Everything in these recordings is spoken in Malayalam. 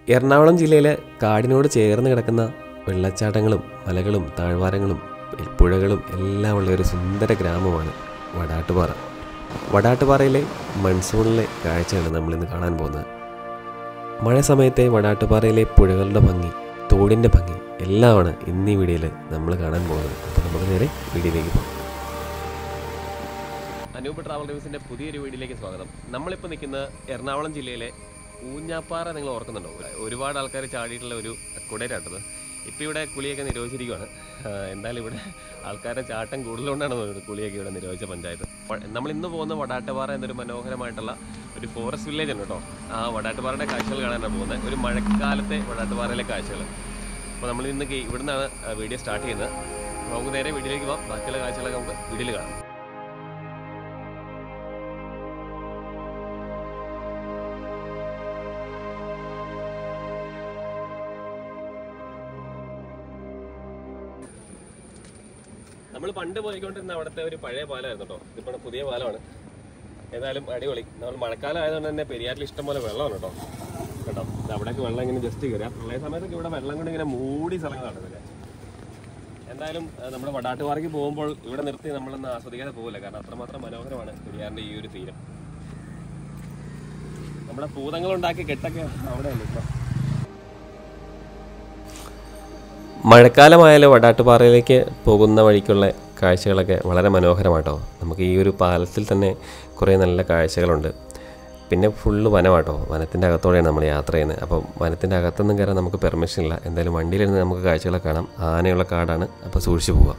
എറണാകുളം ജില്ലയിലെ കാടിനോട് ചേർന്ന് കിടക്കുന്ന വെള്ളച്ചാട്ടങ്ങളും മലകളും താഴ്വാരങ്ങളും പുഴകളും എല്ലാം ഉള്ള ഒരു സുന്ദര ഗ്രാമമാണ് വടാട്ടുപാറ വടാട്ടുപാറയിലെ മൺസൂണിലെ കാഴ്ചയാണ് നമ്മളിന്ന് കാണാൻ പോകുന്നത് മഴ സമയത്തെ വടാട്ടുപാറയിലെ പുഴകളുടെ ഭംഗി തോടിൻ്റെ ഭംഗി എല്ലാമാണ് ഇന്ന് ഈ വീഡിയോയിൽ നമ്മൾ കാണാൻ പോകുന്നത് അപ്പോൾ നമുക്ക് നേരെ വീഡിയോയിലേക്ക് പോകാം അനൂപ് ട്രാവൽ റിവ്യൂസിന്റെ പുതിയൊരു വീഡിയോയിലേക്ക് സ്വാഗതം നമ്മളിപ്പോൾ നിൽക്കുന്നത് എറണാകുളം ജില്ലയിലെ ഊഞ്ഞാപ്പാറ നിങ്ങൾ ഓർക്കുന്നുണ്ടോ ഒരുപാട് ആൾക്കാർ ചാടിയിട്ടുള്ള ഒരു കുടയിലാട്ടത് ഇപ്പോൾ ഇവിടെ കുളിയൊക്കെ നിരോധിച്ചിരിക്കുകയാണ് ആഹ് എന്തായാലും ഇവിടെ ആൾക്കാരുടെ ചാട്ടം കൂടുതലുകൊണ്ടാണ് തോന്നുന്നത് കുളിയൊക്കെ ഇവിടെ നിരോധിച്ച പഞ്ചായത്ത് വ- നമ്മൾ ഇന്ന് പോകുന്ന വടാട്ടുപാറ എന്നൊരു മനോഹരമായിട്ടുള്ള ഒരു ഫോറസ്റ്റ് വില്ലേജ് ഉണ്ട് കേട്ടോ ആ വടാട്ടുപാറയുടെ കാഴ്ചകൾ കാണാനാണ് പോകുന്നത് ഒരു മഴക്കാലത്തെ വടാട്ടുപാറയിലെ കാഴ്ചകൾ അപ്പോൾ നമ്മൾ ഇന്ന് കേ- ഇവിടുന്നാണ് വീഡിയോ സ്റ്റാർട്ട് ചെയ്യുന്നത് അപ്പോൾ നമുക്ക് നേരെ വീഡിയോയിലേക്ക് പോകാം ബാക്കിയുള്ള കാഴ്ചകളൊക്കെ നമുക്ക് വീഡിയോയിൽ കാണാം നമ്മൾ പണ്ട് പോയിക്കൊണ്ടിരുന്ന അവിടുത്തെ ഒരു പഴയ പാലമായിരുന്നു കേട്ടോ ഇതിപ്പോൾ പുതിയ പാലമാണ് ഏതായാലും അടിപൊളി നമ്മൾ മഴക്കാലം ആയതുകൊണ്ട് തന്നെ പെരിയാറ്റിൽ ഇഷ്ടം പോലെ വെള്ളമാണ് കേട്ടോ കേട്ടോ ഇത് അവിടേക്ക് വെള്ളം ഇങ്ങനെ ജസ്റ്റ് കയറി ആ പ്രളയ സമയത്തൊക്കെ ഇവിടെ വെള്ളം കൊണ്ട് ഇങ്ങനെ മൂടി സ്ഥലങ്ങളാണ് ഇതൊക്കെ എന്തായാലും ആ, നമ്മുടെ വടാട്ടുപാറയ്ക്ക് പോകുമ്പോൾ ഇവിടെ നിർത്തി നമ്മളൊന്ന് ആസ്വദിക്കാതെ പോകില്ല കാരണം അത്രമാത്രം മനോഹരമാണ് പെരിയാറിന്റെ ഈ ഒരു തീരം നമ്മുടെ ഭൂതങ്ങളുണ്ടാക്കി കെട്ടൊക്കെ അവിടെയല്ലേ ഇപ്പം മഴക്കാലമായാലും വടാട്ടുപാറയിലേക്ക് പോകുന്ന വഴിക്കുള്ള കാഴ്ചകളൊക്കെ വളരെ മനോഹരമാട്ടോ നമുക്ക് ഈ ഒരു പാലത്തിൽ തന്നെ കുറേ നല്ല കാഴ്ചകളുണ്ട് പിന്നെ ഫുള്ള് വനമാട്ടോ വനത്തിൻ്റെ അകത്തോടെയാണ് നമ്മൾ യാത്ര ചെയ്യുന്നത് അപ്പം വനത്തിൻ്റെ അകത്തൊന്നും കയറാൻ നമുക്ക് പെർമിഷൻ ഇല്ല എന്തായാലും വണ്ടിയിലിരുന്ന് നമുക്ക് കാഴ്ചകളൊക്കെ കാണാം ആനയുള്ള കാടാണ് അപ്പോൾ സൂക്ഷിച്ചു പോവാം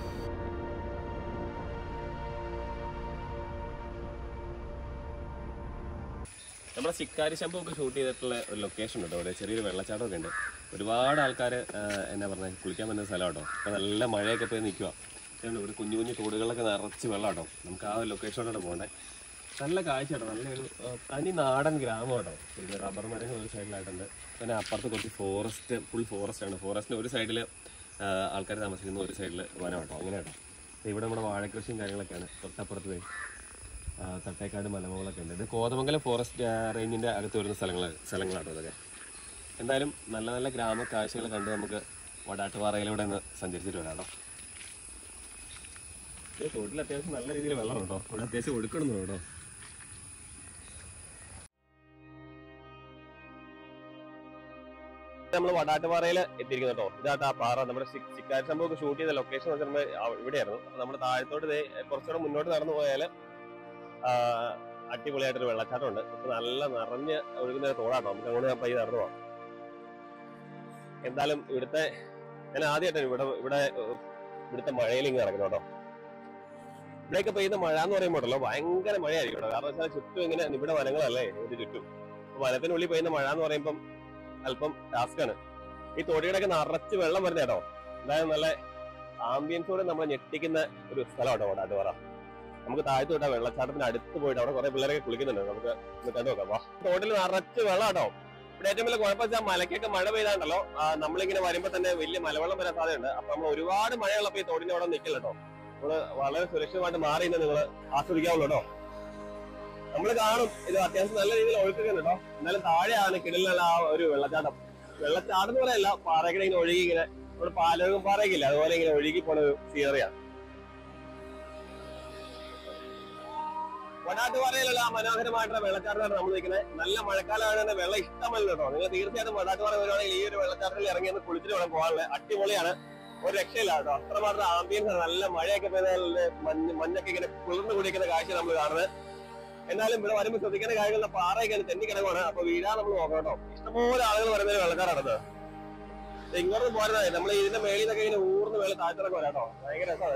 നമ്മുടെ ശിക്കാരി ശമ്പു ഒക്കെ ഷൂട്ട് ചെയ്തിട്ടുള്ള ഒരു ലൊക്കേഷൻ ഉണ്ട് ഇവിടെ ചെറിയൊരു വെള്ളച്ചാട്ടമൊക്കെ ഉണ്ട് ഒരുപാട് ആൾക്കാർ എന്നാ പറഞ്ഞാൽ കുളിക്കാൻ പറ്റുന്ന സ്ഥലം കേട്ടോ അപ്പോൾ നല്ല മഴയൊക്കെ പോയി നിൽക്കുക ഇവിടെ കുഞ്ഞു കുഞ്ഞു തോടുകളിലൊക്കെ നിറച്ച് വെള്ളം കേട്ടോ നമുക്ക് ആ ഒരു ലൊക്കേഷനോടെ പോകണ്ടേ നല്ല കാഴ്ച കേട്ടോ നല്ലൊരു ആ, തനി നാടൻ ഗ്രാമം കേട്ടോ ഇത് റബ്ബർ മരങ്ങൾ ഒരു സൈഡിലായിട്ടുണ്ട് പിന്നെ അപ്പുറത്ത് കുറച്ച് ഫോറസ്റ്റ് ഫുൾ ഫോറസ്റ്റ് ആണ് ഫോറസ്റ്റിന് ഒരു സൈഡിൽ ആൾക്കാർ താമസിക്കുന്ന ഒരു സൈഡിൽ വനം കേട്ടോ അങ്ങനെ കേട്ടോ ഇവിടെ നമ്മുടെ വാഴക്കൃഷിയും കാര്യങ്ങളൊക്കെയാണ് തൊട്ടപ്പുറത്ത് ദേ ആ, തട്ടേക്കാട് മലമുകളൊക്കെ ഉണ്ട് ഇത് കോതമംഗലം ഫോറസ്റ്റ് ആ, റേഞ്ചിന്റെ അകത്ത് വരുന്ന സ്ഥലങ്ങൾ സ്ഥലങ്ങളാണ് ഇതൊക്കെ എന്തായാലും നല്ല നല്ല ഗ്രാമ കാഴ്ചകൾ കണ്ട് നമുക്ക് വടാട്ടുപാറയിലൂടെ ഒന്ന് സഞ്ചരിച്ചിട്ട് വരാം കേട്ടോ ഈ തോട്ടിൽ അത്യാവശ്യം നല്ല രീതിയിൽ വെള്ളം കേട്ടോ ഇവിടെ അത്യാവശ്യം ഒഴുക്കണമെന്ന് കേട്ടോ നമ്മൾ വടാട്ടുപാറയിൽ എത്തിയിരിക്കുന്നു കേട്ടോ ഇതാട്ട് ആ പാറ നമ്മുടെ ശിക്കാരി സംഭവം ഷൂട്ട് ചെയ്ത ലൊക്കേഷൻ എന്ന് വെച്ചിട്ടുണ്ടെങ്കിൽ ഇവിടെയായിരുന്നു നമ്മൾ താഴത്തോട്ട് ദേ കുറച്ചുകൂടെ മുന്നോട്ട് നടന്നു പോയാൽ അടിപൊളിയായിട്ടൊരു വെള്ളച്ചാട്ടം ഉണ്ട് ഇപ്പൊ നല്ല നിറഞ്ഞ് ഒഴുകുന്ന ഒരു തോടാട്ടോ നമുക്ക് അങ്ങോട്ട് പയ്യെ നടന്നു പോവാം എന്തായാലും ഇവിടുത്തെ ഞാൻ ആദ്യമായിട്ടാണ് ഇവിടെ ഇവിടെ ഏഹ്, ഇവിടുത്തെ മഴയിൽ ഇങ്ങനെ നടക്കുന്നു കേട്ടോ ഇവിടെയൊക്കെ പെയ്യുന്ന മഴ എന്ന് പറയുമ്പോഴല്ലോ ഭയങ്കര മഴയായിരിക്കും കേട്ടോ കാരണം വെച്ചാൽ ചുറ്റും ഇങ്ങനെ ഇവിടെ വനങ്ങളല്ലേ ഇതിന്റെ ചുറ്റും അപ്പൊ വനത്തിനുള്ളിൽ പെയ്യുന്ന മഴ എന്ന് പറയുമ്പം അല്പം ടാസ്ക്കാണ് ഈ തോടിയുടെയൊക്കെ നിറച്ച് വെള്ളം വരുന്ന കേട്ടോ എന്തായാലും നല്ല ആംബിയൻസോടെ നമ്മളെ ഞെട്ടിക്കുന്ന ഒരു സ്ഥലമാട്ടോ വടാട്ടുപാറ നമുക്ക് താഴത്ത് വിട്ടാ വെള്ളച്ചാട്ടത്തിന് അടുത്ത് പോയിട്ട് അവിടെ കുറെ പിള്ളേരൊക്കെ കുളിക്കുന്നുണ്ട് നമുക്ക് ഒന്ന് കണ്ടു നോക്കാം വാ തോട്ടിൽ നിറച്ച് വെള്ളം കേട്ടോ ഇവിടെ ഏറ്റവും വലിയ കുഴപ്പം വെച്ചാൽ മലക്കൊക്കെ മഴ പെയ്താണ്ടല്ലോ ആ, നമ്മളിങ്ങനെ വരുമ്പോ തന്നെ വലിയ മലവെള്ളം വരാൻ സാധ്യതയുണ്ട് അപ്പൊ നമ്മൾ ഒരുപാട് മഴയുള്ളപ്പോ ഈ തോടിന്റെ അവിടെ നിൽക്കില്ല കേട്ടോ നമ്മള് വളരെ സുരക്ഷിതമായിട്ട് മാറി നിന്ന് നിങ്ങൾ ആസ്വദിക്കാവുള്ളൂ കേട്ടോ നമ്മൾ കാണും ഇത് അത്യാവശ്യം നല്ല രീതിയിൽ ഒഴുക്കുന്നുണ്ട് കേട്ടോ എന്നാലും താഴെയാണ് കിടലിലുള്ള ആ ഒരു വെള്ളച്ചാട്ടം വെള്ളച്ചാട്ടം എന്ന് പറയല്ല പാറയ്ക്കിടെ ഇങ്ങനെ ഒഴുകി ഇങ്ങനെ നമ്മുടെ പാലകം പാറയ്ക്കില്ല അതുപോലെ ഇങ്ങനെ ഒഴുകി പോണ ഒരു സീനറിയാണ് വടാട്ടുപാറയിലുള്ള ആ മനോഹരമായിട്ടുള്ള വെള്ളച്ചാട്ടമാണ് നമ്മൾ നിൽക്കുന്നത് നല്ല മഴക്കാലമാണ് വെള്ളം ഇഷ്ടമല്ല കേട്ടോ നിങ്ങൾ തീർച്ചയായിട്ടും വടാട്ടുപാറ വരുവാണെങ്കിൽ ഈ ഒരു വെള്ളച്ചാട്ടത്തിൽ ഇറങ്ങി ഒന്ന് കുളിച്ചിട്ട് വേണം പോകാനുള്ളത് അടിപൊളിയാണ് ഒരു രക്ഷയില്ല കേട്ടോ അത്രമാത്രം ആംബിയൻസ് നല്ല മഴയൊക്കെ പെയ്താൽ മഞ്ഞ് മഞ്ഞൊക്കെ ഇങ്ങനെ കുളിർന്നു കുടിക്കുന്ന കാഴ്ച നമ്മൾ കാണുന്നത് എന്നാലും ഇവിടെ വരുമ്പോൾ ശ്രദ്ധിക്കേണ്ട കാര്യങ്ങളുടെ പാറയൊക്കെ ഒന്ന് തെന്നി കിടക്കുവാണ് അപ്പൊ വീഴാൻ നമ്മൾ നോക്കണം കേട്ടോ ഇഷ്ടംപോലെ ആളുകൾ വരുന്ന ഒരു വെള്ളക്കാരാണത് ഇങ്ങോട്ട് പോരുന്നത് നമ്മൾ ഇതിന്റെ മേളിൽ നിന്നൊക്കെ ഇങ്ങനെ ഊർന്ന് മേളിൽ താഴ്ത്തിറക്കും കേട്ടോ ഭയങ്കര രസമാണ്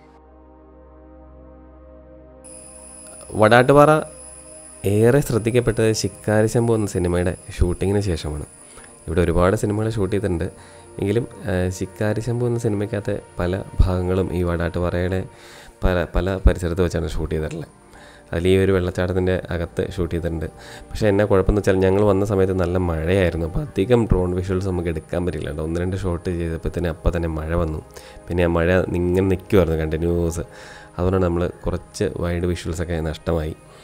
വടാട്ടുപാറ ഏറെ ശ്രദ്ധിക്കപ്പെട്ടത് ശിക്കാരി ശംഭു എന്ന സിനിമയുടെ ഷൂട്ടിങ്ങിന് ശേഷമാണ് ഇവിടെ ഒരുപാട് സിനിമകൾ ഷൂട്ട് ചെയ്തിട്ടുണ്ട് എങ്കിലും ആ, ശിക്കാരി ശംഭു എന്ന സിനിമയ്ക്കകത്തെ പല ഭാഗങ്ങളും ഈ വടാട്ടുപാറയുടെ പല പല പരിസരത്ത് വെച്ചാണ് ഷൂട്ട് ചെയ്തിട്ടുള്ളത് അതിൽ ഈ ഒരു വെള്ളച്ചാട്ടത്തിൻ്റെ അകത്ത് ഷൂട്ട് ചെയ്തിട്ടുണ്ട് പക്ഷേ എന്നാ കുഴപ്പമെന്ന് വെച്ചാൽ ഞങ്ങൾ വന്ന സമയത്ത് നല്ല മഴയായിരുന്നു അപ്പോൾ അധികം ഡ്രോൺ വിഷ്വൽസ് നമുക്ക് എടുക്കാൻ പറ്റില്ല കേട്ടോ ഒന്ന് രണ്ട് ഷോട്ട് ചെയ്തപ്പോഴത്തേന് അപ്പം തന്നെ മഴ വന്നു പിന്നെ ആ മഴ ഇങ്ങനെ നിൽക്കുമായിരുന്നു കണ്ടിന്യൂസ് അതുകൊണ്ടാണ് നമ്മൾ കുറച്ച് വൈഡ് വിഷ്വൽസൊക്കെ നഷ്ടമായി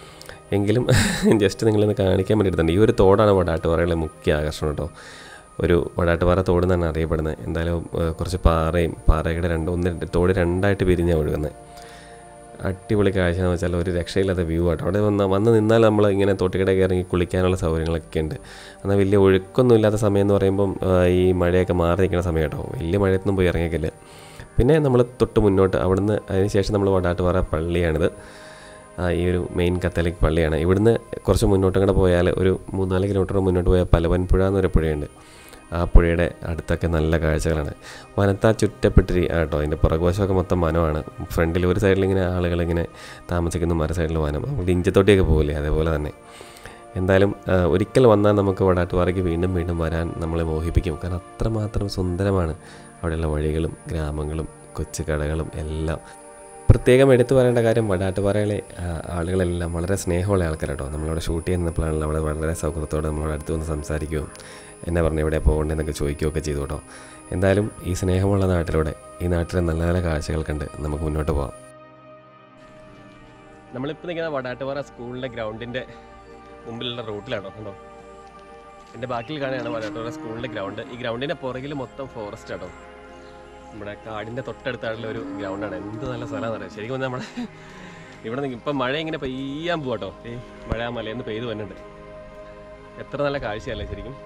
എങ്കിലും ജസ്റ്റ് നിങ്ങളൊന്ന് കാണിക്കാൻ വേണ്ടി എടുത്തിട്ടുണ്ട് ഈ ഒരു തോടാണ് വടാട്ടുപാറയിലെ മുഖ്യ ആകർഷണം കേട്ടോ ഒരു വടാട്ടുപാറ തോട് എന്നാണ് അറിയപ്പെടുന്നത് എന്തായാലും ഏഹ്, കുറച്ച് പാറയും പാറയുടെ രണ്ട് ഒന്ന് രണ്ട് തോട് രണ്ടായിട്ട് പിരിഞ്ഞാണ് ഒഴുകുന്നത് അടിപൊളി കാഴ്ച എന്ന് വെച്ചാൽ ഒരു രക്ഷയില്ലാത്ത വ്യൂ ആട്ടോ അവിടെ വന്ന് വന്ന് നിന്നാൽ നമ്മൾ ഇങ്ങനെ തൊട്ടിക്കടയൊക്കെ ഇറങ്ങി കുളിക്കാനുള്ള സൗകര്യങ്ങളൊക്കെ ഉണ്ട് എന്നാൽ വലിയ ഒഴുക്കൊന്നും ഇല്ലാത്ത സമയം എന്ന് പറയുമ്പം ആ, ഈ മഴയൊക്കെ മാറി നിൽക്കുന്ന സമയം കേട്ടോ വലിയ മഴയത്തൊന്നും പോയി ഇറങ്ങിക്കില്ല പിന്നെ നമ്മൾ തൊട്ട് മുന്നോട്ട് അവിടുന്ന് അതിന് ശേഷം നമ്മൾ വടാട്ടുപാറ പള്ളിയാണിത് ആ, ഈ ഒരു മെയിൻ കത്തലിക് പള്ളിയാണ് ഇവിടുന്ന് കുറച്ച് മുന്നോട്ട് കൂടെ പോയാൽ ഒരു മൂന്നാല് കിലോമീറ്റർ മുന്നോട്ട് പോയാൽ പലവൻപുഴ എന്നൊരു പുഴയുണ്ട് ആ പുഴയുടെ അടുത്തൊക്കെ നല്ല കാഴ്ചകളാണ് വനത്താ ചുറ്റപ്പെട്ടിരി കേട്ടോ അതിൻ്റെ പുറകുവശമൊക്കെ മൊത്തം വനമാണ് ഫ്രണ്ടിൽ ഒരു സൈഡിൽ ഇങ്ങനെ ആളുകൾ ഇങ്ങനെ താമസിക്കുന്ന മറു സൈഡിൽ വനം നമുക്ക് ഇഞ്ചത്തൊട്ടിയൊക്കെ പോകില്ലേ അതേപോലെ തന്നെ എന്തായാലും ആ, ഒരിക്കൽ വന്നാൽ നമുക്ക് വടാട്ടുപാറയ്ക്ക് വീണ്ടും വീണ്ടും വരാൻ നമ്മളെ മോഹിപ്പിക്കും കാരണം അത്രമാത്രം സുന്ദരമാണ് അവിടെയുള്ള വഴികളും ഗ്രാമങ്ങളും കൊച്ചു കടകളും എല്ലാം പ്രത്യേകം എടുത്തു പറയേണ്ട കാര്യം വടാട്ടുപാറയിലെ ആ, ആളുകളെല്ലാം വളരെ സ്നേഹമുള്ള ആൾക്കാരാട്ടോ നമ്മളവിടെ ഷൂട്ട് ചെയ്യുന്നപ്പോഴാണല്ലോ അവിടെ വളരെ സൗഹൃദത്തോടെ നമ്മളോട് അടുത്ത് വന്ന് സംസാരിക്കുകയും എന്നെ പറഞ്ഞ് ഇവിടെ പോകേണ്ടതെന്നൊക്കെ ചോദിക്കുകയൊക്കെ ചെയ്തു കേട്ടോ എന്തായാലും ഈ സ്നേഹമുള്ള നാട്ടിലൂടെ ഈ നാട്ടിലെ നല്ല നല്ല കാഴ്ചകൾ കണ്ട് നമുക്ക് മുന്നോട്ട് പോകാം നമ്മളിപ്പോൾ നിൽക്കുന്ന വടാട്ടുപാറ സ്കൂളിൻ്റെ ഗ്രൗണ്ടിൻ്റെ മുമ്പിലുള്ള റൂട്ടിലാണോ കണ്ടോ എൻ്റെ ബാക്കിൽ കാണുകയാണ് വടാട്ടുപാറ സ്കൂളിൻ്റെ ഗ്രൗണ്ട് ഈ ഗ്രൗണ്ടിൻ്റെ പുറകിൽ മൊത്തം ഫോറസ്റ്റ് ആട്ടോ നമ്മുടെ കാടിൻ്റെ തൊട്ടടുത്തായിട്ടുള്ള ഒരു ഗ്രൗണ്ടാണ് എന്ത് നല്ല സ്ഥലമാണെന്ന് അറിയാം ശരിക്കും പറഞ്ഞാൽ നമ്മുടെ ഇവിടെ നിന്ന് ഇപ്പം മഴ ഇങ്ങനെ പെയ്യാൻ പോവാട്ടോ ഈ മഴ ആ മലയിൽ നിന്ന് പെയ്ത് വന്നിട്ടുണ്ട് എത്ര നല്ല കാഴ്ചയല്ലേ ശരിക്കും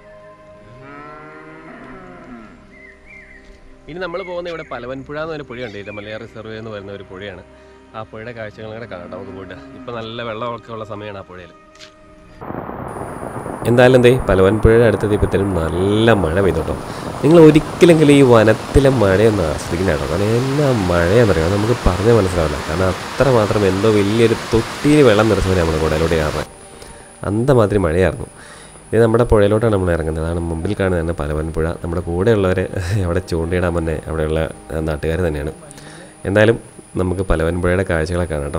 ഇനി നമ്മൾ പോകുന്ന ഇവിടെ പലവൻപുഴ എന്ന് ഒരു പുഴയുണ്ട് ഇത് മലയാർ റിസർവ് എന്ന് പറയുന്ന ഒരു പുഴയാണ് ആ പുഴയുടെ കാഴ്ചകൾ കൂടെ കാണാം നമുക്ക് പോയിട്ട് ഇപ്പം നല്ല വെള്ളമൊക്കെ ഉള്ള സമയമാണ് ആ പുഴയിൽ എന്തായാലും എന്തേ പലവൻപുഴയുടെ അടുത്തെത്തിയപ്പോഴത്തേനും നല്ല മഴ പെയ്തോട്ടോ നിങ്ങൾ ഒരിക്കലെങ്കിലും ഈ വനത്തിലെ മഴയൊന്ന് ആസ്വദിക്കുന്ന കേട്ടോ കാരണം എന്നാ മഴയാണെന്നറിയാം നമുക്ക് പറഞ്ഞാൽ മനസ്സിലാവില്ല കാരണം അത്രമാത്രം എന്തോ വലിയൊരു തൊട്ടിയിൽ വെള്ളം നിറച്ചവരെ നമ്മുടെ കുടയിലോട്ട് കയറാൻ അന്തമാതിരി മഴയായിരുന്നു ഇത് നമ്മുടെ പുഴയിലോട്ടാണ് നമ്മൾ ഇറങ്ങുന്നത് അതാണ് മുമ്പിൽ കാണുന്നതാണ് പലവൻപുഴ നമ്മുടെ കൂടെയുള്ളവർ അവിടെ ചൂണ്ടയിടാൻ തന്നെ അവിടെയുള്ള നാട്ടുകാർ തന്നെയാണ് എന്തായാലും നമുക്ക് പലവൻപുഴയുടെ കാഴ്ചകളൊക്കെ കാണാം കേട്ടോ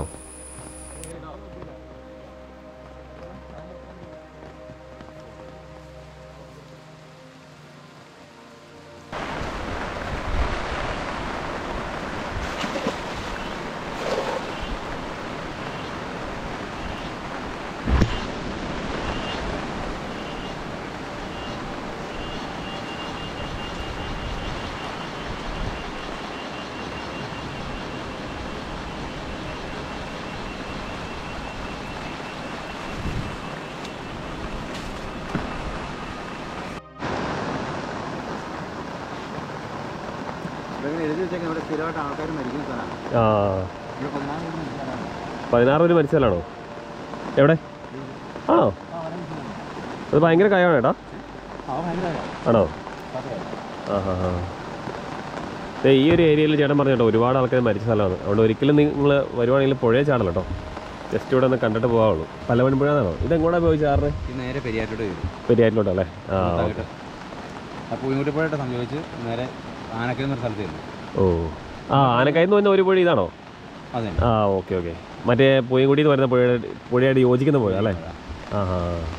ഇവിടെ എഴുതി വെച്ചേക്കാൻ ഇവിടെ സ്ഥിരമായിട്ട് ആൾക്കാർ മരിക്കുന്ന സ്ഥലമാണ് ആ ഇവിടെ പതിനാറ് പേര് മരിച്ച സ്ഥലമാണ്. പതിനാറ് പേര് മരിച്ചാലാണോ എവിടെ ആണോ ആ, വളരെ വിഷയമാണ്. അത് ഭയങ്കര കയമാണ് ഏട്ടാ ആ, ഭയങ്കരമാണ്. ആണോ അതെ. ആ ഹാ ഹാ ദേ ഈ ഒരു ഏരിയയിൽ ചേട്ടൻ പറഞ്ഞു കേട്ടോ ഒരുപാട് ആൾക്കാർ മരിച്ച സ്ഥലമാണ് അതുകൊണ്ട് ഒരിക്കലും നിങ്ങൾ വരുവാണെങ്കിൽ പുഴയെ ചാടല്ലോ കേട്ടോ ജസ്റ്റ് ഇവിടെ ഒന്ന് കണ്ടിട്ട് പോകാവുള്ളൂ പലവൻപുഴ എന്നാണോ ഇതെങ്ങോട്ടാ പോയി ചാറിന് ഇത് നേരെ പെരിയാറ്റോട് വരും പെരിയാറ്റിലോട്ടല്ലേ ആ ഓക്കെ ആ പൂയിൻകുട്ടിപ്പുഴയായിട്ട് സംഭവിച്ച് നേരെ ആനക്കൽ എന്നൊരു സ്ഥലത്ത് വരുന്നു ഓ ആ ആനക്കയന്ന് വന്ന ഒരു പുഴ ഇതാണോ അതെ ആ ഓക്കെ ഓക്കെ മറ്റേ പൂയംകുടി എന്ന് പറയുന്ന പുഴയുടെ പുഴയായിട്ട് യോജിക്കുന്ന പുഴ അല്ലേ ആ ഹാ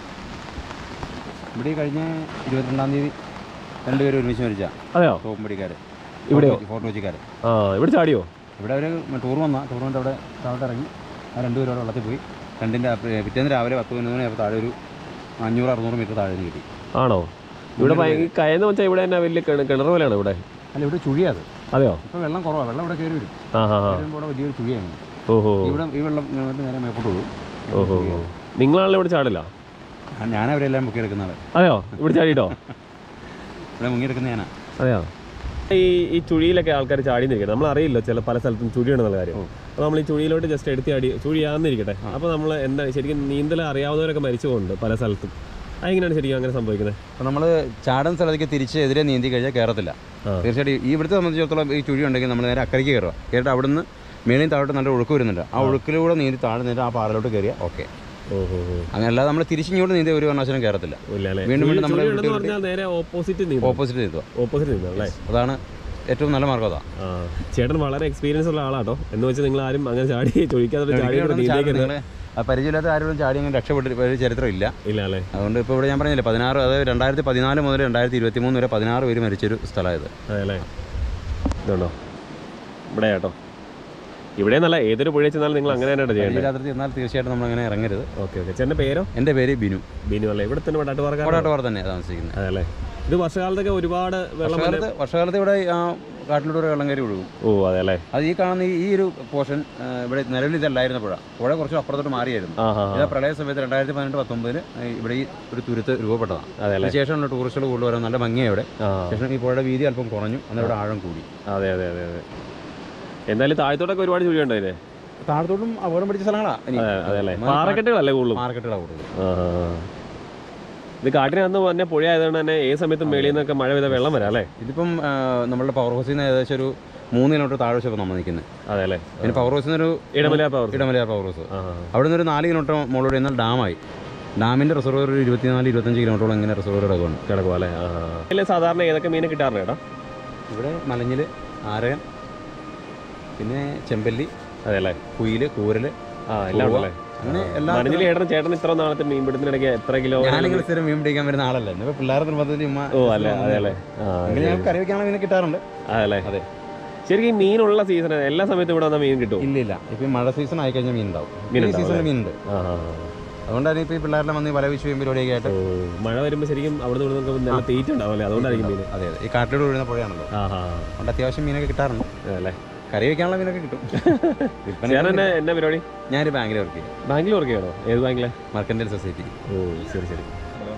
ഇവിടെ ഈ കഴിഞ്ഞ ഇരുപത്തിരണ്ടാം തീയതി രണ്ടുപേരും ഒരുമിച്ച് മരിച്ച അതെയോ തോപ്പുംപടിക്കാർ ഇവിടെയോ ഫോർട്ട് കൊച്ചിക്കാർ ആ ഇവിടെ ചാടിയോ ഇവിടെ അവർ ടൂർ വന്ന ടൂർ വന്നിട്ട് അവിടെ താഴോട്ട് ഇറങ്ങി ആ രണ്ടുപേരും അവിടെ വെള്ളത്തിൽ പോയി രണ്ടിൻ്റെ പിറ്റേന്ന് രാവിലെ പത്ത് പതിനൊന്ന് മണിയായപ്പോൾ താഴെ ഒരു അഞ്ഞൂറ് അറുന്നൂറ് മീറ്റർ താഴെ നിന്ന് കിട്ടി ആണോ ഇവിടെ ഭയ- കയന്ന് വെച്ചാൽ ഇവിടെ തന്നെ വലിയ കിണ- കിണർ പോലെയാണോ ഇവിടെ അല്ല ഇവിടെ ചുഴിയത് അതെയോ ഇപ്പോൾ വെള്ളം കുറവാണ് വെള്ളം ഇവിടെ കയറി വരും ആ ഹാ ഹാ വരുമ്പോൾ ഇവിടെ വലിയൊരു ചുഴിയാണ് ഓഹോ ഇവിടെ ഈ വെള്ളം ഇങ്ങോട്ട് നേരെ മേപ്പോട്ട് പോകും ഓഹോ നിങ്ങളാണല്ലോ ഇവിടെ ചാടില്ല ഞാൻ അവരെല്ലാം മുങ്ങിയെടുക്കുന്നവർ അതെയോ ഇവിടെ ചാടിയിട്ടോ ഇവിടെ മുങ്ങിയെടുക്കുന്ന ഞാനാ അതെയോ ഈ ഈ ചുഴിയിലൊക്കെ ആൾക്കാർ ചാടി നിൽക്കണം നമ്മൾ അറിയില്ല ചില പല സ്ഥലത്തും ചുഴിയാണെന്നുള്ള കാര്യം അപ്പോൾ നമ്മൾ ഈ ചുഴിയിലോട്ട് ജസ്റ്റ് എടുത്ത് ചാടി ചുഴിയാന്നിരിക്കട്ടെ അപ്പോൾ നമ്മൾ എന്താ ശരിക്കും നീന്തൽ അറിയാവുന്നവരൊക്കെ മരിച്ചു പോകുന്നുണ്ട് പല സ്ഥലത്തും അതെങ്ങനെയാണ് ശരിക്കും അങ്ങനെ സംഭവിക്കുന്നത് അപ്പോൾ നമ്മൾ ചാടുന്ന സ്ഥലത്തേക്ക് തിരിച്ച് എതിരെ നീന്തി കഴിഞ്ഞാൽ കയറത്തില്ല ആ. തീർച്ചയായിട്ടും ഈ ഇവിടുത്തെ സംബന്ധിച്ചിടത്തോളം ഈ ചുഴി ഉണ്ടെങ്കിൽ നമ്മൾ നേരെ അക്കരയ്ക്ക് കയറുക കയറിയിട്ട് അവിടുന്ന് മേളിൽ താഴോട്ട് നല്ല ഒഴുക്ക് വരുന്നുണ്ട് ആ ഒഴുക്കിലൂടെ നീന്തി താഴെ നീന്തി ആ പാറയിലോട്ട് കയറിയാൽ ഓക്കെ ഓഹോ അങ്ങനെ അല്ലാതെ നമ്മൾ തിരിച്ചിങ്ങോട്ട് നീന്തി ഒരു കാരണവശാലും കയറത്തില്ല ഇല്ല അല്ലേ വീണ്ടും വീണ്ടും നമ്മളെ ചുഴി ഉണ്ടെന്ന് വിട്ട് പറഞ്ഞാൽ നേരെ ഓപ്പോസിറ്റ് നീന്തും ഓപ്പോസിറ്റ് നീന്തുക ഓപ്പോസിറ്റ് നീന്തും അല്ലേ അതാണ് ഏറ്റവും നല്ല മാർഗ്ഗം അതാ ആ ചേട്ടൻ വളരെ എക്സ്പീരിയൻസ് ഉള്ള ആളാട്ടോ എന്ന് വെച്ചാൽ നിങ്ങൾ ആരും അങ്ങനെ ചാടി ചൊഴിക്കാതെ ചാടി ഒരിക്കലും ഇവിടെ നീന്തേക്കരുത് നിങ്ങള് ആ പരിചയമില്ലാത്ത ആരോടും ചാടി അങ്ങനെ രക്ഷപ്പെട്ട് ഒരു ചരിത്രം ഇല്ല ഇല്ല അല്ലേ അതുകൊണ്ട് ഇപ്പോൾ ഇവിടെ ഞാൻ പറഞ്ഞില്ലേ പതിനാറ് അതായത് രണ്ടായിരത്തി പതിനാല് മുതൽ രണ്ടായിരത്തി ഇരുപത്തി മൂന്ന് വരെ പതിനാറ് പേര് മരിച്ചൊരു സ്ഥലമായത് അതെ അല്ലേ ഇതുണ്ടോ ഇവിടെ കേട്ടോ ഇവിടെ നല്ല ഏതൊരു പുഴ ചെന്നാലും നിങ്ങൾ അങ്ങനെ തന്നെയാണ് ചെയ്യേണ്ടത് രാത്രി എന്നാൽ തീർച്ചയായിട്ടും നമ്മൾ അങ്ങനെ ഇറങ്ങരുത് ഓക്കെ ഓക്കെ ചേട്ടൻ്റെ പേരോ എൻ്റെ പേര് ബിനു ബിനു അല്ലേ ഇവിടെ തന്നെ വടാട്ടുപാറക്കാരൻ കോടാട്ടുപാറ തന്നെ താമസിക്കുന്നത് അതല്ലേ ഇത് വർഷകാലത്തൊക്കെ ഒരുപാട് വെള്ളം വന്ന് വർഷകാലത്ത് വർഷകാലത്ത് ഇവിടെ ആ കാട്ടിലൂടെ വെള്ളം കയറി ഒഴുകും ഓ അതെ അല്ലേ അത് ഈ കാണുന്ന ഈ- ഈ ഒരു പോർഷൻ ഇവിടെ നിലവിൽ ഇതല്ലായിരുന്നു പുഴ പുഴ കുറച്ച് അപ്പുറത്തോട്ട് മാറിയായിരുന്നു ആ ആ ഇത് പ്രളയ സമയത്ത് രണ്ടായിരത്തി പതിനെട്ട് പത്തൊമ്പതിന് ഇവിടെ ഈ ഒരു തുരുത്ത് രൂപപ്പെട്ടതാണ് അതെ അല്ലേ അതിനുശേഷമുള്ള ടൂറിസ്റ്റുകൾ കൂടുതൽ വരാൻ നല്ല ഭംഗിയാണ് ഇവിടെ ആ ശേഷം ഈ പുഴയുടെ വീതി അല്പം കുറഞ്ഞു അന്ന് ഇവിടെ ആഴം കൂടി അതെ അതെ അതെ അതെ എന്തായാലും താഴത്തോട്ടൊക്കെ ഒരുപാട് ചുഴിയുണ്ട് അതിന് താഴത്തോട്ടും അപകടം പിടിച്ച സ്ഥലങ്ങളാണ് ഇനി അതെ അതെ അല്ലേ പാറക്കെട്ടുകളല്ലേ കൂടുതലും മാർക്കറ്റുകളാണ് കൂടുതൽ ആ, ആ, ആ. ഇത് കാട്ടിനകത്ത് തന്നെ പുഴ ആയതുകൊണ്ട് തന്നെ ഏത് സമയത്തും മേളിൽ നിന്നൊക്കെ മഴ പെയ്ത വെള്ളം വരാം അല്ലേ ഇതിപ്പം ആ, നമ്മളുടെ പവർ ഹൗസിൽ നിന്ന് ഏകദേശം ഒരു മൂന്ന് കിലോമീറ്റർ താഴെ വെച്ചപ്പോൾ നമ്മൾ നിൽക്കുന്നത് അതെ അല്ലേ പിന്നെ പവർ ഹൗസിൽ നിന്നൊരു Idamala power Idamalayar power house ആ അവിടെ നിന്ന് ഒരു നാല് കിലോമീറ്റർ മുകളിലൂടെ എന്നാൽ ഡാമായി ഡാമിൻ്റെ റിസർവർ ഒരു ഇരുപത്തിനാല് ഇരുപത്തഞ്ച് കിലോമീറ്ററോളം ഇങ്ങനെ റിസർവർ കിടക്കുന്നുണ്ട് കിടക്കും അല്ലേ ആ ഇതിൽ സാധാരണ ഏതൊക്കെ മീൻ കിട്ടാറുണ്ട് കേട്ടോ ഇവിടെ മലഞ്ഞിൽ ആരകൻ പിന്നെ ചെമ്പല്ലി അതെ അല്ലേ കുയില് കൂരല് ആ എല്ലാം ഉണ്ടല്ലേ അങ്ങനെ എല്ലാ മനഞ്ചിൽ ചേട്ടൻ ചേട്ടൻ ഇത്ര നാളത്തെ മീൻ പിടുത്തിനിടയ്ക്ക് എത്ര കിലോ ഞാനിങ്ങനെ സ്ഥിരം മീൻ പിടിക്കാൻ വരുന്ന ആളല്ല ഇന്നിപ്പോൾ പിള്ളേരുടെ നിർബന്ധത്തിൽ ഉമ്മ ഓ അല്ലേ അതെ അല്ലേ ആ എങ്കിലും ഞങ്ങൾക്ക് കറി വെക്കാനുള്ള മീനെ കിട്ടാറുണ്ട് അതെ അല്ലേ അതെ. ശരിക്കും ഈ മീനുള്ള സീസൺ എല്ലാ സമയത്തും ഇവിടെ വന്നാൽ മീൻ കിട്ടും ഇല്ല ഇല്ല ഇപ്പം മഴ സീസൺ ആയി കഴിഞ്ഞാൽ മീൻ ഉണ്ടാവും മീൻ ഈ ഉണ്ടാവും സീസണിൽ മീനുണ്ട് ആ ആ, അതുകൊണ്ടാണ് ഇപ്പോൾ ഈ പിള്ളേരെല്ലാം വന്ന് ഈ വല വിഷയം പരിപാടിയൊക്കെ ആയിട്ട് ഓ മഴ വരുമ്പോൾ ശരിക്കും അവിടെ നിന്ന് ഇവിടെ നല്ല തീറ്റ ഉണ്ടാവും അല്ലേ അതുകൊണ്ടായിരിക്കും മീൻ അതെ അതെ ഈ കാട്ടിലൂടെ വീഴുന്ന പുഴയാണല്ലോ ആ ആ അതുകൊണ്ട് അത്യാവശ്യം മീനൊക്കെ കിട്ടാറുണ്ട് അതെ അല്ലേ കറി വെക്കാനുള്ള മീനൊക്കെ കിട്ടും വിൽപ്പന ചേട്ടൻ എന്നെ എന്നാ പരിപാടി ഞാനൊരു ബാങ്കിൽ വർക്ക് ചെയ്യും ബാങ്കിൽ വർക്ക് ചെയ്യണോ ഏത് ബാങ്കിലെ മർക്കൻഡൽ സൊസൈറ്റി ഓ ശരി ശരി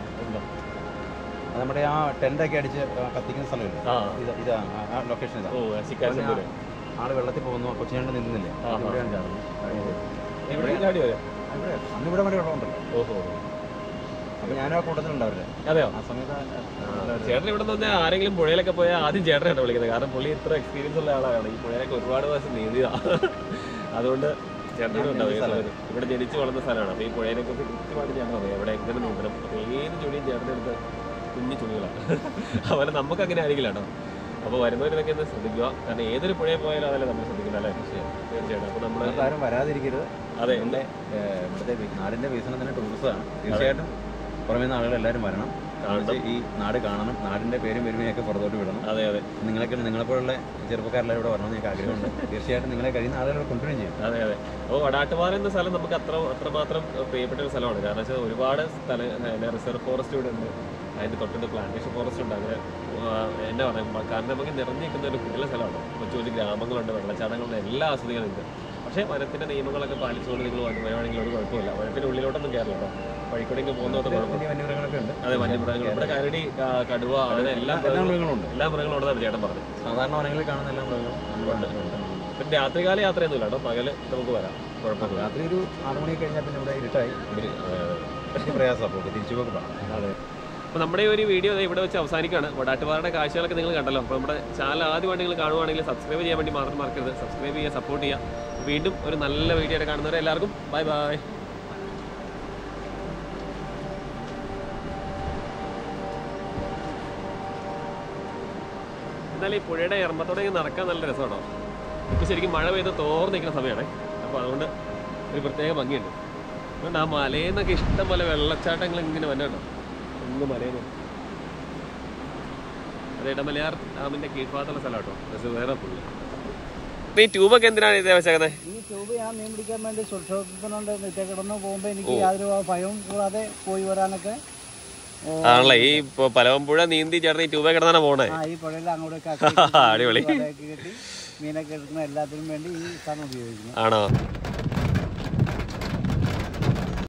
അത് നമ്മുടെ ആ ടെൻ്റൊക്കെ അടിച്ച് കത്തിക്കുന്ന സ്ഥലമില്ല ആ ഇത് ഇതാ ആ- ആ ലൊക്കേഷൻ ഇതാ ഓ ശിക്കാരി അപ്പോൾ ഞാൻ- ആള് വെള്ളത്തിൽ പോകുന്നു കൊച്ചിനാണ്ട് നിന്നില്ലേ ആ, ആ. ഇവിടെയാണ് ചാടുന്നത്. ഇവിടെ ചാടി വരാം ഇവിടെ അന്ന് ഇവിടെ വരെ വെള്ളമുണ്ടല്ലോ ഓഹോ അപ്പോൾ ഞാനും ആ കൂട്ടത്തിലുണ്ടാവില്ലേ അതെയോ ആ സമയത്ത് ചേട്ടൻ ഇവിടെ നിന്ന് ആരെങ്കിലും പുഴയിലൊക്കെ പോയാൽ ആദ്യം ചേട്ടനാണ് വിളിക്കുന്നത് കാരണം പുള്ളി ഇത്ര എക്സ്പീരിയൻസ് ഉള്ള ആളാണ് ഈ പുഴയിലൊക്കെ ഒരുപാട് പ്രാവശ്യം നീന്തിയതാ അതുകൊണ്ട് ചേട്ടനോട് ഉണ്ടാവും ഈ സമയത്ത്. ഇവിടെ ജനിച്ചു വളർന്ന സ്ഥലമാണ് അപ്പോൾ ഈ പുഴയെ കുറിച്ച് കൃത്യമായിട്ട് ചേട്ടൻ അറിയാം ഇവിടെ എങ്ങനെ നീന്തണം അപ്പോൾ ഏത് ചുഴിയും ചേട്ടനെടുത്ത് കുഞ്ഞു ചുഴികളാണ് അതുപോലെ നമുക്ക് അങ്ങനെ ആയിരിക്കില്ല കേട്ടോ അപ്പോൾ വരുന്നവരിതൊക്കെ ഒന്ന് ശ്രദ്ധിക്കുക കാരണം ഏതൊരു പുഴയിൽ പോയാലും അതല്ലേ നമ്മൾ ശ്രദ്ധിക്കുന്നത് അല്ലേ തീർച്ചയായിട്ടും അപ്പോൾ നമ്മൾ നമുക്ക് ആരും വരാതിരിക്കരുത് അതെ നമ്മുടെ ഏഹ്, ഇവിടുത്തെ വി- നാടിന്റെ വികസനത്തിന് ടൂറിസമാണ് തീർച്ചയായിട്ടും പുറമേ നിന്ന് ആളുകൾ എല്ലാവരും വരണം കാണണം ഈ നാട് കാണണം നാടിന്റെ പേരും പെരുമയൊക്കെ പുറത്തോട്ട് വിടണം അതെ അതെ നിങ്ങളൊക്കെ നിങ്ങളെപ്പോലുള്ള ചെറുപ്പക്കാരെല്ലാം ഇവിടെ വരണമെന്ന് എനിക്ക് ആഗ്രഹമുണ്ട് തീർച്ചയായിട്ടും നിങ്ങളെ കഴിയുന്ന ആളുകൾ കൊണ്ടുവരും ചെയ്യും അതെ അതെ അപ്പോൾ വടാട്ടുപാറ എന്ന സ്ഥലം നമുക്ക് അത്ര അത്രമാത്രം പ്രിയപ്പെട്ട ഒരു സ്ഥലമാണ് കാരണം വെച്ചാൽ ഒരുപാട് സ്ഥല റിസർവ് ഫോറസ്റ്റ് ഇവിടെ ഉണ്ട് അതിൻ്റെ തൊട്ടടുത്ത് പ്ലാന്റേഷൻ ഫോറസ്റ്റ് ഉണ്ട് അങ്ങനെ ആ, എന്നാ പറയുക കാരണം നമുക്ക് നിറഞ്ഞു നിൽക്കുന്ന ഒരു കുട്ടിയുള്ള സ്ഥലമാണ് കൊച്ചു കൊച്ചു ഗ്രാമങ്ങളുണ്ട് വെള്ളച്ചാട്ടങ്ങളുണ്ട് എല്ലാ ആസ്വദികളുണ്ട് പക്ഷേ വനത്തിൻ്റെ നിയമങ്ങളൊക്കെ പാലിച്ചുകൊണ്ട് നിങ്ങൾ വരുവാണെങ്കിൽ ഒരു കുഴപ്പമില്ല വനത്തിൻ്റെ ഉള്ളിലോട്ടൊന്നും കയറില്ല കേട്ടോ വഴിക്കൂടെയൊക്കെ പോകുന്നതുകൊണ്ട് കുഴപ്പമില്ല വലിയ വന്യമൃഗങ്ങളൊക്കെ ഉണ്ട് അതെ വന്യമൃഗങ്ങൾ ഇവിടെ കരടി ആ, കടുവ അങ്ങനെ എല്ലാ എല്ലാ മൃഗങ്ങളും മൃഗങ്ങളും ഉണ്ട് എല്ലാ മൃഗങ്ങളും ഉണ്ടെന്നാണ് ചേട്ടൻ പറഞ്ഞത് സാധാരണ വനങ്ങളിൽ കാണുന്ന എല്ലാ മൃഗങ്ങളും നമ്മുടെ നാട്ടിലുണ്ട് പിന്നെ രാത്രികാല യാത്രയൊന്നുമില്ല കേട്ടോ പകല് നമുക്ക് വരാം കുഴപ്പമില്ല രാത്രി ഒരു ആറ് മണി കഴിഞ്ഞാൽ പിന്നെ ഇവിടെ ഇരുട്ടായി വലിയ പ്രയാസമാണ് അപ്പോൾ തിരിച്ചു പോക്ക് പാടാം അതെ അപ്പോൾ നമ്മുടെ ഈ ഒരു വീഡിയോ ദേ ഇവിടെ വെച്ച് അവസാനിക്കുകയാണ് വടാട്ടുപാറയുടെ കാഴ്ചകളൊക്കെ നിങ്ങൾ കണ്ടല്ലോ അപ്പോൾ നമ്മുടെ ചാനൽ ആദ്യമായിട്ട് നിങ്ങൾ കാണുവാണെങ്കിൽ സബ്സ്ക്രൈബ് ചെയ്യാൻ വേണ്ടി മാത്രം മറക്കരുത് സബ്സ്ക്രൈബ് ചെയ്യുക സപ്പോർട്ട് ചെയ്യുക വീണ്ടും ഒരു നല്ല വീഡിയോ ആയിട്ട് കാണുന്നവരെ എല്ലാവർക്കും ബൈ ബൈ എന്നാലും ഈ പുഴയുടെ ഇറമ്പത്തോടെ ഇങ്ങനെ നടക്കാൻ നല്ല രസമാണോ ഇപ്പോൾ ശരിക്കും മഴ പെയ്ത് തോർന്ന് നിൽക്കുന്ന സമയമാണ് അപ്പോൾ അതുകൊണ്ട് ഒരു പ്രത്യേക ഭംഗിയുണ്ട് അതുകൊണ്ട് ആ മലയിൽ നിന്നൊക്കെ ഇഷ്ടം പോലെ വെള്ളച്ചാട്ടങ്ങൾ ഇങ്ങനെ വന്നോ ഒന്ന് മലയിൽ നിന്ന് അത് ഇടമലയാർ ഡാമിന്റെ കീഴ്ഭാഗത്തുള്ള സ്ഥലം കേട്ടോ പക്ഷേ വേറെ പുള്ളി ഈ ട്യൂബൊക്കെ എന്തിനാണ് ഇത് വെച്ചേക്കുന്നത് ഈ ട്യൂബ് ഞാൻ മീൻ പിടിക്കാൻ വേണ്ടി സുരക്ഷിതത്തിനുണ്ട് നിത്യ കിടന്ന് പോകുമ്പോൾ എനിക്ക് യാതൊരു ഭയവും കൂടാതെ പോയി വരാനൊക്കെ ഏ, ആണല്ലേ ഈ ഇപ്പൊ പലവമ്പുഴ നീന്തി ചേട്ടൻ ഈ ട്യൂബേ കിടന്നാണ് പോണേ ആ ഈ പുഴയിൽ അങ്ങോട്ടൊക്കെ അടിപൊളി. കെട്ടി മീനൊക്കെ എടുക്കുന്ന എല്ലാത്തിനും വേണ്ടി ഈ സ്ഥലം ഉപയോഗിക്കുന്നു ആണോ